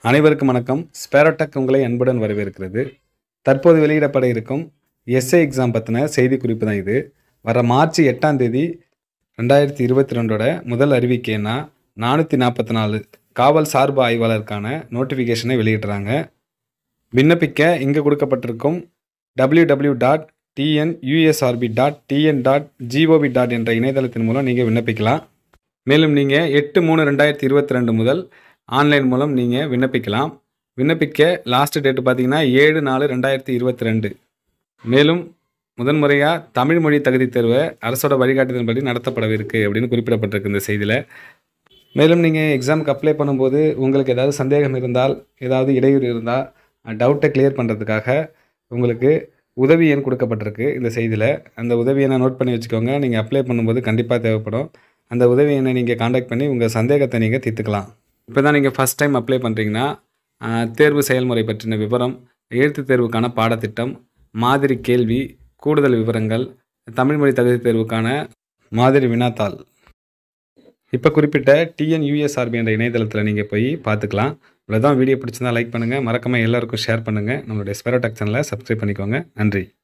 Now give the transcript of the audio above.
அனைவருக்கும் வணக்கம் ஸ்பேரோடெக் உங்களை அன்புடன் வரவேற்கிறது தற்போது வெளியிடப்பட இருக்கும் எஸ்ஏ எக்ஸாம் பற்றின செய்தி குறிப்பு தான் இது வர மார்ச் எட்டாம் தேதி ரெண்டாயிரத்தி இருபத்தி ரெண்டோட முதல் அறிவிக்கைன்னா நானூற்றி நாற்பத்தி நாலு காவல் சார்பு ஆய்வாளருக்கான நோட்டிஃபிகேஷனை வெளியிடுறாங்க விண்ணப்பிக்க இங்கே கொடுக்கப்பட்டிருக்கும் W W dot TN USRB dot TN dot GOV dot என்ற இணையதளத்தின் மூலம் நீங்கள் விண்ணப்பிக்கலாம் மேலும் நீங்கள் எட்டு மூணு ரெண்டாயிரத்தி இருபத்தி ரெண்டு முதல் ஆன்லைன் மூலம் நீங்கள் விண்ணப்பிக்கலாம் விண்ணப்பிக்க லாஸ்ட் டேட்டு பார்த்தீங்கன்னா ஏழு நாலு ரெண்டாயிரத்தி இருபத்தி ரெண்டு மேலும் முதன்முறையாக தமிழ் மொழி தகுதி தேர்வை அரசோட வழிகாட்டுதலின்படி நடத்தப்படவிருக்கு அப்படின்னு குறிப்பிடப்பட்டிருக்கு இந்த செய்தியில் மேலும் நீங்கள் எக்ஸாமுக்கு அப்ளை பண்ணும்போது உங்களுக்கு ஏதாவது சந்தேகம் இருந்தால் ஏதாவது இடையூறு இருந்தால் டவுட்டை கிளியர் பண்ணுறதுக்காக உங்களுக்கு உதவி எண் கொடுக்கப்பட்டிருக்கு இந்த செய்தியில் அந்த உதவி எண்ணை நோட் பண்ணி வச்சுக்கோங்க நீங்கள் அப்ளை பண்ணும்போது கண்டிப்பாக தேவைப்படும் அந்த உதவி எண்ணை நீங்கள் காண்டாக்ட் பண்ணி உங்கள் சந்தேகத்தை நீங்கள் தீர்த்துக்கலாம் இப்போ தான் நீங்கள் ஃபஸ்ட் டைம் அப்ளை பண்ணுறீங்கன்னா ஆஹ், தேர்வு செயல்முறை பற்றின விவரம் எழுத்துத் தேர்வுக்கான பாடத்திட்டம் மாதிரி கேள்வி கூடுதல் விவரங்கள் தமிழ் மொழி தகுதி தேர்வுக்கான மாதிரி வினாத்தாள் இப்போ குறிப்பிட்ட டிஎன்யூஎஸ்ஆர்பி என்ற இணையதளத்தில் நீங்கள் போய் பார்த்துக்கலாம் இவ்வளோதான் வீடியோ பிடிச்சிருந்தா லைக் பண்ணுங்கள் மறக்காமல் எல்லாருக்கும் ஷேர் பண்ணுங்கள் நம்மளுடைய ஸ்பெரோடெக் சேனலை சப்ஸ்கிரைப் பண்ணிக்கோங்க நன்றி